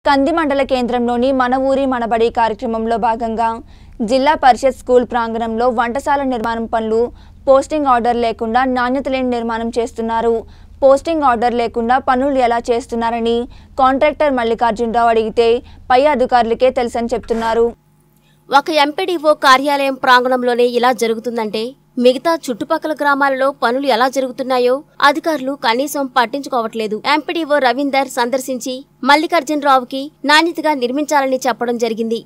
కంది మండల కేంద్రంలోని మన ఊరి మనబడి కార్యక్రమంలో భాగంగా జిల్లా పరిషత్ స్కూల్ ప్రాంగణంలో వంటశాల నిర్మాణం పనులు పోస్టింగ్ ఆర్డర్ లేకుండా నాణ్యత లేని నిర్మాణం చేస్తున్నారు పోస్టింగ్ ఆర్డర్ లేకుండా పనులు ఎలా చేస్తున్నారని కాంట్రాక్టర్ మల్లికార్జునరావు అడిగితే పై అధికారులకే తెలుసని చెప్తున్నారు ఒక ఎంపీడీఓ కార్యాలయం ప్రాంగణంలోనే ఇలా జరుగుతుందంటే మిగతా చుట్టుపక్కల గ్రామాలలో పనులు ఎలా జరుగుతున్నాయో అధికారులు కనీసం పట్టించుకోవట్లేదు ఎంపీడీఓ రవీందర్ సందర్శించి మల్లికార్జునరావుకి నాణ్యతగా నిర్మించాలని చెప్పడం జరిగింది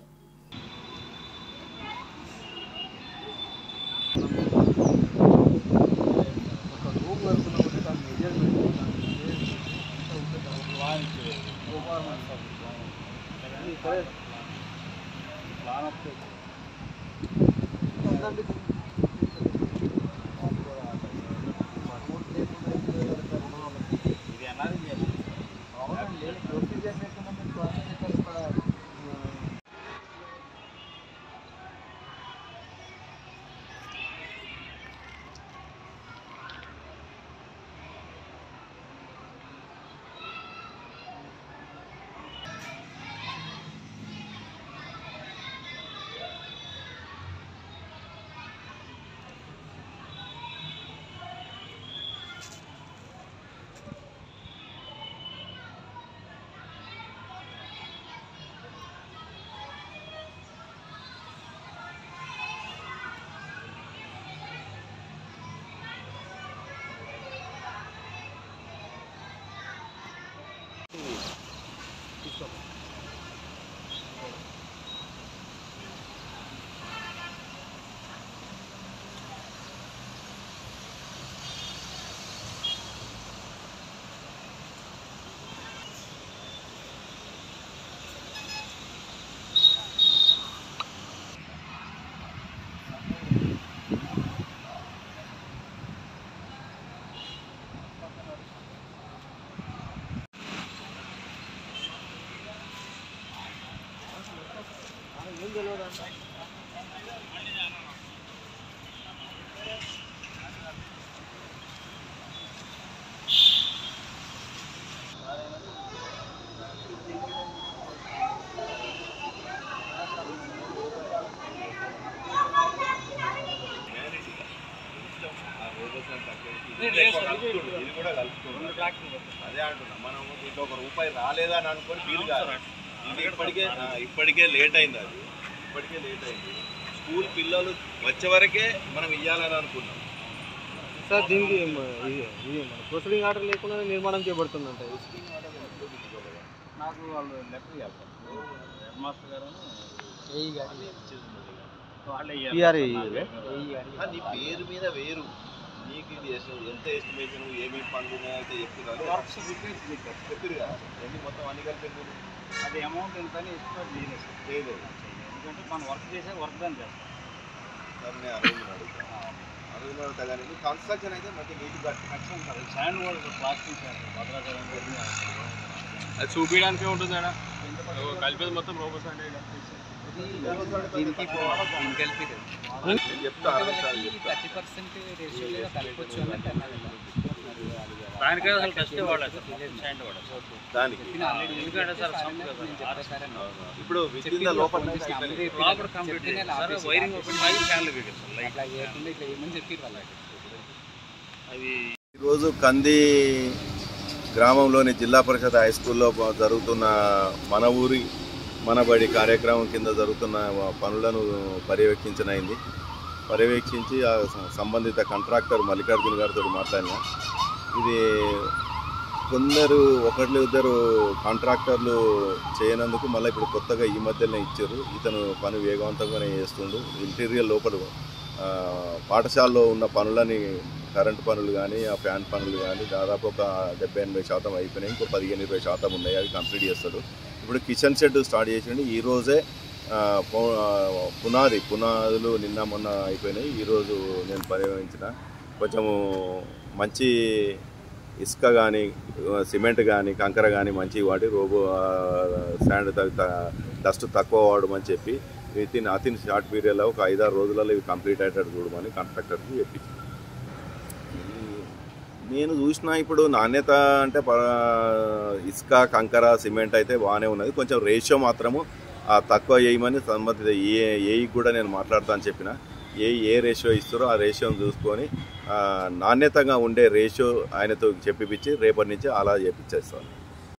ఇది కూడా కలుపుతుంది అదే అంటున్నా మనం దీంట్లో ఒక రూపాయి రాలేదని అనుకొని ఫీల్ కాదు ఇది ఇప్పటికే ఆ, ఇప్పటికే లేట్ అయింది అది ఇప్పటికే లేట్ అయింది స్కూల్ పిల్లలు వచ్చే వరకే మనం ఇవ్వాలని అనుకున్నాం సార్ దీనికి మ- ఇది ఇది మన ప్రొసీడింగ్ ఆర్డర్ లేకుండా నిర్మాణం చేయబడుతుందంట నాకు వాళ్ళు లెటర్ ఇవ్వాలి హెడ్ మాస్టర్ గారు టీఆర్ఏ ఆ, నీ పేరు మీద వేరు నీకు ఇది ఎస్- ఎంత ఎస్టిమేషన్ ఏమేమి పనులు ఉన్నాయో అయితే చెప్తున్నారు వర్క్స్ డీటెయిల్స్ చెప్పారు చెప్పారు కదా ఎన్ని మొత్తం అన్ని కలిపి ఎన్ని ఉన్నాయి? అది అమౌంట్ ఎంత అని ఎస్టిమేట్ చేయలేదు సార్ చేయలేదు ఎందుకంటే మనం వర్క్ చేసే వర్క్ దాన్ని చేస్తాం దాన్ని నేను అడుగుతున్నాను అడుగుతాను అడుగుతున్నాను అడుగుతా కానీ నువ్వు కన్స్ట్రక్షన్ అయితే మంచి నీట్గా ఖచ్చితంగా సార్ శాండ్ కూడా ప్లాస్టిక్ సార్ భద్రాచలం వెళ్ళి అది చూపించడానికే ఉంటుంది అక్కడ కలిపేది మొత్తం రోబోస్ అంటే దీనికి కలిపి నేను చెప్తా అడుగుతాను చెప్తా థర్టీ పర్సెంట్ రేషియోలో కలపచ్చు అన్నట్టు అన్నారు దానికే అసలు ఫస్ట్ వాడాలి శాండ్ వాడాలి దానికి ఎందుకంటే సార్ అవును. ఇప్పుడు విత్ ఇన్ ద లోపల లోపల కంప్లీట్ సార్ వైరింగ్ ఓపెన్ అయ్యి ఫ్యాన్లు పెట్టేస్తారు లైట్ ఇట్లా చేయకుండా ఇట్లా ఏమని చెప్పారు వాళ్ళకి అవి ఈరోజు కంది గ్రామంలోని జిల్లా పరిషత్ హై స్కూల్లో ప- జరుగుతున్న మన ఊరి మనబడి కార్యక్రమం కింద జరుగుతున్న పనులను పర్యవేక్షించనైంది పర్యవేక్షించి ఆ స- సంబంధిత కాంట్రాక్టర్ మల్లికార్జున గారితో మాట్లాడిన ఇది కొందరు ఒకళ్ళు ఇద్దరు కాంట్రాక్టర్లు చేయనందుకు మళ్ళీ ఇప్పుడు కొత్తగా ఈ మధ్యలోనే ఇచ్చారు ఇతను పని వేగవంతంగానే చేస్తుండు ఇంటీరియర్ లోపల ఆ, పాఠశాలలో ఉన్న పనులని కరెంటు పనులు కానీ ఆ ఫ్యాన్ పనులు కానీ దాదాపు ఒక డెబ్బై ఎనభై శాతం అయిపోయినాయి ఇంకో పదిహేను ఇరవై శాతం ఉన్నాయి అవి కంప్లీట్ చేస్తాడు ఇప్పుడు కిచెన్ షెడ్ స్టార్ట్ చేసిండు ఈ రోజే ఆ, పు- ఆ, పునాది పునాదులు నిన్న మొన్న అయిపోయినాయి ఈరోజు నేను పర్యవేక్షించిన కొంచెము మంచి ఇసుక కానీ సిమెంట్ కానీ కంకర కానీ మంచి వాడి రోబో శాండ్ డస్ట్ తక్కువ వాడమని చెప్పి విత్ ఇన్ అతిన్ షార్ట్ పీరియడ్లో ఒక ఐదారు రోజులలో ఇవి కంప్లీట్ అయ్యేటట్టు చూడమని కాంట్రాక్టర్కి చెప్పింది నేను చూసిన ఇప్పుడు నాణ్యత అంటే ప- ఇసుక కంకర సిమెంట్ అయితే బాగానే ఉన్నది కొంచెం రేషియో మాత్రము ఆ తక్కువ వేయమని సంబంధిత ఏ ఏఈ కూడా నేను మాట్లాడతా అని చెప్పిన ఏ ఏ రేషియో ఇస్తారో ఆ రేషియోని చూసుకొని ఆ, నాణ్యతగా ఉండే రేషియో ఆయనతో చెప్పిపించి రేపటి నుంచి అలా చేపించేస్తాను